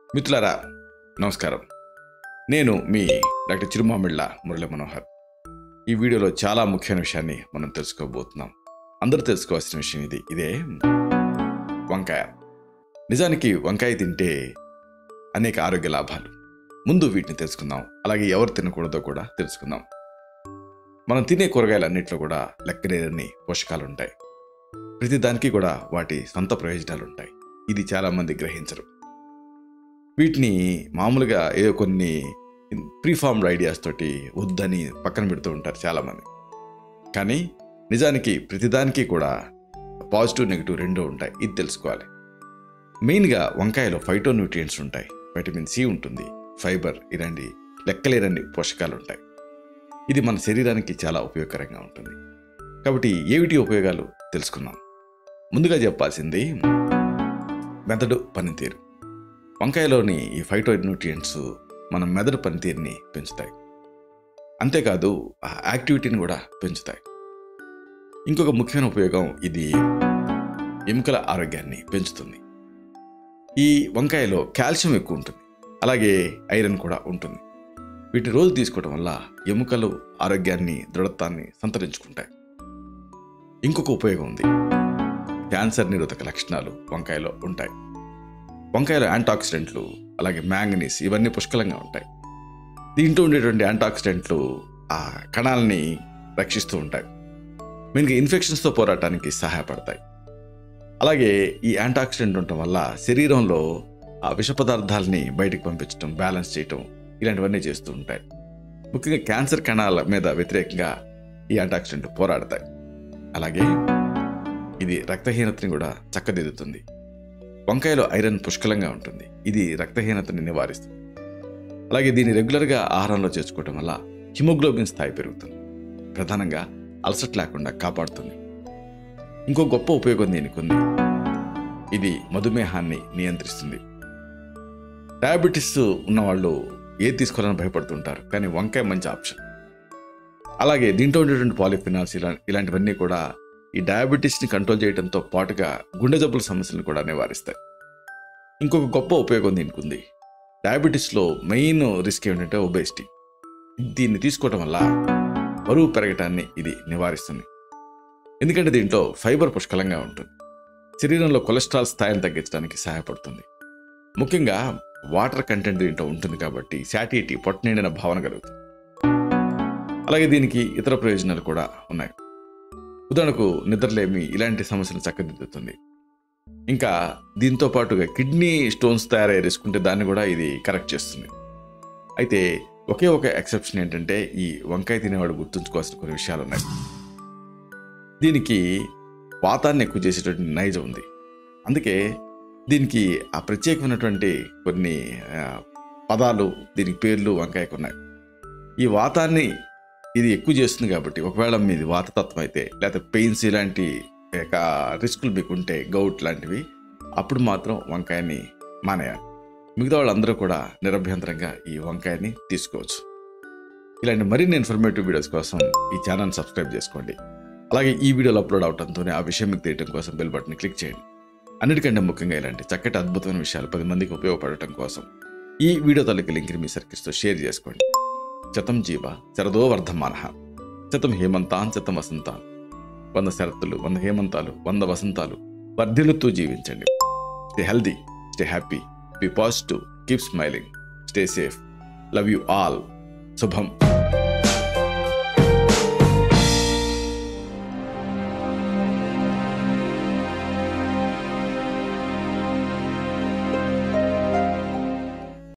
మిత్రులారా నమస్కారం నేను మీ డాక్టర్ చిరుమామిళ్ళ మురళి మనోహర్ ఈ వీడియోలో చాలా ముఖ్యమైన విషయాన్ని మనం తెలుసుకోబోతున్నాం అందరూ తెలుసుకోవాల్సిన విషయం ఇది ఇదే వంకాయ నిజానికి వంకాయ తింటే అనేక ఆరోగ్య లాభాలు ముందు వీటిని తెలుసుకుందాం అలాగే ఎవరు తినకూడదో కూడా తెలుసుకుందాం మనం తినే కూరగాయలన్నింటిలో కూడా లెక్కలేని పోషకాలు ఉంటాయి ప్రతి దానికి కూడా వాటి సొంత ప్రయోజనాలు ఉంటాయి ఇది చాలామంది గ్రహించరు వీటిని మామూలుగా ఏదో కొన్ని ప్రీఫార్మ్డ్ ఐడియాస్ తోటి వద్దని పక్కన పెడుతూ ఉంటారు చాలామంది కానీ నిజానికి ప్రతిదానికి కూడా పాజిటివ్ నెగిటివ్ రెండూ ఉంటాయి ఇది తెలుసుకోవాలి మెయిన్గా వంకాయలో ఫైటో న్యూట్రియంట్స్ ఉంటాయి వైటమిన్ సి ఉంటుంది ఫైబర్ ఇలాంటి లెక్కలేరన్ని పోషకాలు ఉంటాయి ఇది మన శరీరానికి చాలా ఉపయోగకరంగా ఉంటుంది కాబట్టి ఏమిటి ఉపయోగాలు తెలుసుకుందాం ముందుగా చెప్పాల్సింది మెదడు పనితీరు వంకాయలోని ఈ ఫైటో న్యూట్రియంట్స్ మన మెదడు పనితీరుని పెంచుతాయి అంతేకాదు ఆ యాక్టివిటీని కూడా పెంచుతాయి ఇంకొక ముఖ్యమైన ఉపయోగం ఇది ఎముకల ఆరోగ్యాన్ని పెంచుతుంది ఈ వంకాయలో కాల్షియం ఎక్కువ ఉంటుంది అలాగే ఐరన్ కూడా ఉంటుంది వీటి రోజు తీసుకోవడం వల్ల ఎముకలు ఆరోగ్యాన్ని దృఢత్వాన్ని సంతరించుకుంటాయి ఇంకొక ఉపయోగం ఉంది క్యాన్సర్ నిరోధక లక్షణాలు వంకాయలో ఉంటాయి వంకాయలో యాంటాక్సిడెంట్లు అలాగే మ్యాంగనీస్ ఇవన్నీ పుష్కలంగా ఉంటాయి దీంట్లో ఉండేటువంటి యాంటాక్సిడెంట్లు ఆ కణాలని రక్షిస్తూ ఉంటాయి మెయిన్గా ఇన్ఫెక్షన్స్తో పోరాటానికి సహాయపడతాయి అలాగే ఈ యాంటాక్సిడెంట్ ఉండటం వల్ల శరీరంలో ఆ విష పదార్థాలని బయటికి పంపించడం బ్యాలెన్స్ చేయటం ఇలాంటివన్నీ చేస్తూ ఉంటాయి ముఖ్యంగా క్యాన్సర్ కణాల మీద వ్యతిరేకంగా ఈ యాంటాక్సిడెంట్ పోరాడతాయి అలాగే ఇది రక్తహీనతని కూడా చక్కదిద్దుతుంది వంకాయలో ఐరన్ పుష్కలంగా ఉంటుంది ఇది రక్తహీనతని నివారిస్తుంది అలాగే దీన్ని రెగ్యులర్గా ఆహారంలో చేర్చుకోవటం వల్ల హిమోగ్లోబిన్ స్థాయి పెరుగుతుంది ప్రధానంగా అలసట్ లేకుండా కాపాడుతుంది ఇంకో గొప్ప ఉపయోగం దీనికి ఉంది ఇది మధుమేహాన్ని నియంత్రిస్తుంది డయాబెటీస్ ఉన్నవాళ్ళు ఏది తీసుకోవాలని భయపడుతుంటారు కానీ వంకాయ మంచి ఆప్షన్ అలాగే దీంట్లో ఉండేటువంటి పాలిఫినాల్స్ ఇలా ఇలాంటివన్నీ కూడా ఈ డయాబెటీస్ని కంట్రోల్ చేయడంతో పాటుగా గుండె జబ్బుల సమస్యలను కూడా నివారిస్తాయి ఇంకొక గొప్ప ఉపయోగం దీనికి ఉంది డయాబెటీస్లో మెయిన్ రిస్క్ ఏంటంటే ఒబేసిటీ దీన్ని తీసుకోవడం వల్ల బరువు పెరగటాన్ని ఇది నివారిస్తుంది ఎందుకంటే దీంట్లో ఫైబర్ పుష్కలంగా ఉంటుంది శరీరంలో కొలెస్ట్రాల్ స్థాయిని తగ్గించడానికి సహాయపడుతుంది ముఖ్యంగా వాటర్ కంటెంట్ దీంట్లో ఉంటుంది కాబట్టి శాటిటీ పొట్ట నిండిన భావన కలుగుతుంది అలాగే దీనికి ఇతర ప్రయోజనాలు కూడా ఉన్నాయి ఉదాహరణకు నిద్రలేమి ఇలాంటి సమస్యలు చక్కదిద్దుతుంది ఇంకా దీంతో పాటుగా కిడ్నీ స్టోన్స్ తయారయ్యే రిస్క్ ఉంటే దాన్ని కూడా ఇది కరెక్ట్ చేస్తుంది అయితే ఒకే ఒక ఎక్సెప్షన్ ఏంటంటే ఈ వంకాయ తినేవాడు గుర్తుంచుకోవాల్సిన కొన్ని విషయాలు ఉన్నాయి దీనికి వాతాన్ని ఎక్కువ చేసేటువంటి నైజం ఉంది అందుకే దీనికి ఆ ప్రత్యేకమైనటువంటి కొన్ని ఆ, పదాలు దీనికి పేర్లు వంకాయకు ఉన్నాయి ఈ వాతాన్ని ఇది ఎక్కువ చేస్తుంది కాబట్టి ఒకవేళ మీది వాతతత్వం అయితే లేకపోతే పెయిన్స్ ఇలాంటి ఇక రిస్కులు మీకు ఉంటే గౌట్ లాంటివి అప్పుడు మాత్రం వంకాయని మానేయాలి మిగతా వాళ్ళందరూ కూడా నిరభ్యంతరంగా ఈ వంకాయని తీసుకోవచ్చు ఇలాంటి మరిన్ని ఇన్ఫర్మేటివ్ వీడియోస్ కోసం ఈ ఛానల్ సబ్స్క్రైబ్ చేసుకోండి అలాగే ఈ వీడియోలో అప్లోడ్ అవడంతోనే ఆ విషయం మీకు తెలియడం కోసం బెల్ బటన్ క్లిక్ చేయండి అన్నిటికంటే ముఖ్యంగా ఇలాంటి చక్కటి అద్భుతమైన విషయాలు పది మందికి ఉపయోగపడటం కోసం ఈ వీడియో తాలూకు లింక్ని మీ సర్కిల్స్తో షేర్ చేసుకోండి శతం జీవ శరదో వర్ధమాన శతం హేమంతాన్ శతం వసంతాన్ వంద శరత్తులు వంద హేమంతాలు వంద వసంతాలు వర్ధిల్లుతూ జీవించండి stay healthy stay happy be positive keep smiling stay safe love you all శుభం